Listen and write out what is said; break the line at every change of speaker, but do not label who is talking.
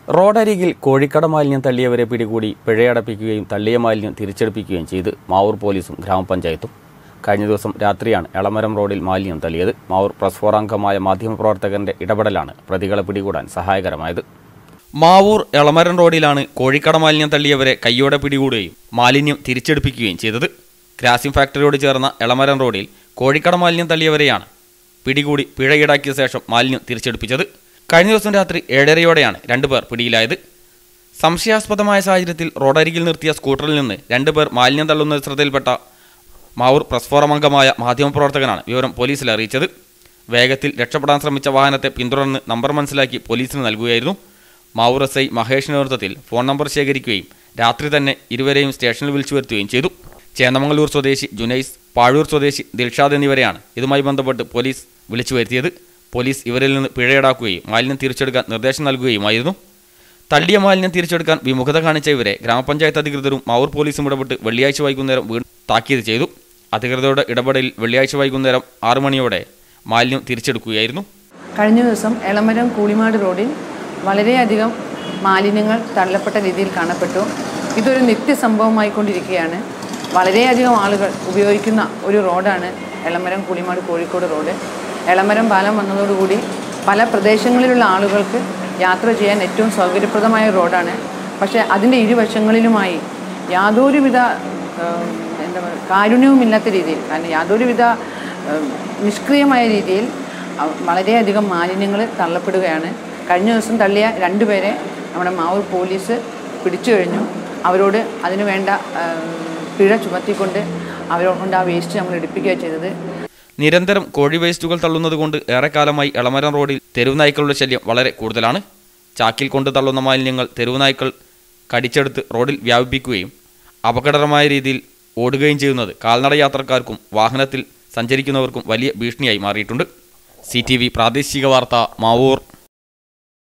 റോഡരികിൽ കോഴിക്കട മാലിന്യം തള്ളിയവരെ പിടികൂടി പിഴയടപ്പിക്കുകയും തള്ളിയ മാലിന്യം തിരിച്ചെടുപ്പിക്കുകയും ചെയ്ത് മാവൂർ പോലീസും ഗ്രാമപഞ്ചായത്തും കഴിഞ്ഞ ദിവസം രാത്രിയാണ് എളമരം റോഡിൽ മാലിന്യം തള്ളിയത് മാവൂർ പ്രസ് ഫോർ അംഗമായ മാധ്യമപ്രവർത്തകന്റെ ഇടപെടലാണ് പ്രതികളെ പിടികൂടാൻ സഹായകരമായത് മാവൂർ എളമരം റോഡിലാണ് കോഴിക്കട മാലിന്യം തള്ളിയവരെ കയ്യോടെ പിടികൂടുകയും മാലിന്യം തിരിച്ചെടുപ്പിക്കുകയും ചെയ്തത് ഗ്രാസിം ഫാക്ടറിയോട് ചേർന്ന എളമരം റോഡിൽ കോഴിക്കട മാലിന്യം തള്ളിയവരെയാണ് പിടികൂടി പിഴ ഈടാക്കിയ ശേഷം മാലിന്യം തിരിച്ചെടുപ്പിച്ചത് കഴിഞ്ഞ ദിവസം രാത്രി ഏഴരയോടെയാണ് രണ്ടുപേർ പിടിയിലായത് സംശയാസ്പദമായ സാഹചര്യത്തിൽ റോഡരികിൽ നിർത്തിയ സ്കൂട്ടറിൽ നിന്ന് രണ്ടുപേർ മാലിന്യം തള്ളുന്ന ശ്രദ്ധയിൽപ്പെട്ട മാവൂർ പ്രസ് ഫോറം അംഗമായ മാധ്യമപ്രവർത്തകനാണ് വിവരം പോലീസിൽ അറിയിച്ചത് വേഗത്തിൽ രക്ഷപ്പെടാൻ ശ്രമിച്ച വാഹനത്തെ പിന്തുടർന്ന് നമ്പർ മനസ്സിലാക്കി പോലീസിന് നൽകുകയായിരുന്നു മാവൂർ എസ് ഐ മഹേഷിന്റെ നേതൃത്വത്തിൽ ഫോൺ നമ്പർ ശേഖരിക്കുകയും രാത്രി തന്നെ ഇരുവരെയും സ്റ്റേഷനിൽ വിളിച്ചു വരുത്തുകയും ചെയ്തു ചേന്നമംഗലൂർ സ്വദേശി ജുനൈസ് പാഴൂർ സ്വദേശി ദിൽഷാദ് എന്നിവരെയാണ് ഇതുമായി ബന്ധപ്പെട്ട് പോലീസ് വിളിച്ചു വരുത്തിയത് പോലീസ് ഇവരിൽ നിന്ന് പിഴയടാക്കുകയും മാലിന്യം തിരിച്ചെടുക്കാൻ നിർദ്ദേശം നൽകുകയുമായിരുന്നു തള്ളിയ മാലിന്യം തിരിച്ചെടുക്കാൻ വിമുഖത കാണിച്ച ഇവരെ ഗ്രാമപഞ്ചായത്ത് അധികൃതരും മാവൂർ പോലീസും ഇടപെട്ട് വെള്ളിയാഴ്ച വൈകുന്നേരം വീണ്ടും താക്കീത് ചെയ്തു അധികൃതരുടെ ഇടപെടലിൽ വെള്ളിയാഴ്ച വൈകുന്നേരം ആറു മണിയോടെ മാലിന്യം തിരിച്ചെടുക്കുകയായിരുന്നു
കഴിഞ്ഞ ദിവസം എളമരം കൂളിമാട് റോഡിൽ വളരെയധികം മാലിന്യങ്ങൾ തള്ളപ്പെട്ട രീതിയിൽ കാണപ്പെട്ടു ഇതൊരു നിത്യസംഭവമായിക്കൊണ്ടിരിക്കുകയാണ് വളരെയധികം ആളുകൾ ഉപയോഗിക്കുന്ന ഒരു റോഡാണ് എളമരം കൂളിമാട് കോഴിക്കോട് റോഡ് എളമരം പാലം വന്നതോടുകൂടി പല പ്രദേശങ്ങളിലുള്ള ആളുകൾക്ക് യാത്ര ചെയ്യാൻ ഏറ്റവും സൗകര്യപ്രദമായ റോഡാണ് പക്ഷേ അതിൻ്റെ ഇരുവശങ്ങളിലുമായി യാതൊരുവിധ ഏം, എന്താ പറയുക കാരുണ്യവുമില്ലാത്ത രീതിയിൽ കാരണം യാതൊരുവിധ ഏം, നിഷ്ക്രിയമായ രീതിയിൽ അ- വളരെയധികം മാലിന്യങ്ങൾ തള്ളപ്പെടുകയാണ് കഴിഞ്ഞ ദിവസം തള്ളിയ രണ്ടുപേരെ നമ്മുടെ മാവൂർ പോലീസ് പിടിച്ചു കഴിഞ്ഞു അവരോട് അതിനു വേണ്ട ഏം, പിഴ ചുമത്തിക്കൊണ്ട് അവരോട് കൊണ്ട് ആ വേസ്റ്റ് നമ്മൾ എടുപ്പിക്കുക ചെയ്തത്
നിരന്തരം കോഴി വേസ്റ്റുകൾ തള്ളുന്നത് കൊണ്ട് ഏറെക്കാലമായി എളമരം റോഡിൽ തെരുവുനായ്ക്കളുടെ ശല്യം വളരെ കൂടുതലാണ് ചാക്കിൽ കൊണ്ട് തള്ളുന്ന മാലിന്യങ്ങൾ തെരുവുനായ്ക്കൾ കടിച്ചെടുത്ത് റോഡിൽ വ്യാപിപ്പിക്കുകയും അപകടകരമായ രീതിയിൽ ഓടുകയും ചെയ്യുന്നത് കാൽനട യാത്രക്കാർക്കും വാഹനത്തിൽ സഞ്ചരിക്കുന്നവർക്കും വലിയ ഭീഷണിയായി മാറിയിട്ടുണ്ട് സി പ്രാദേശിക വാർത്ത മാവൂർ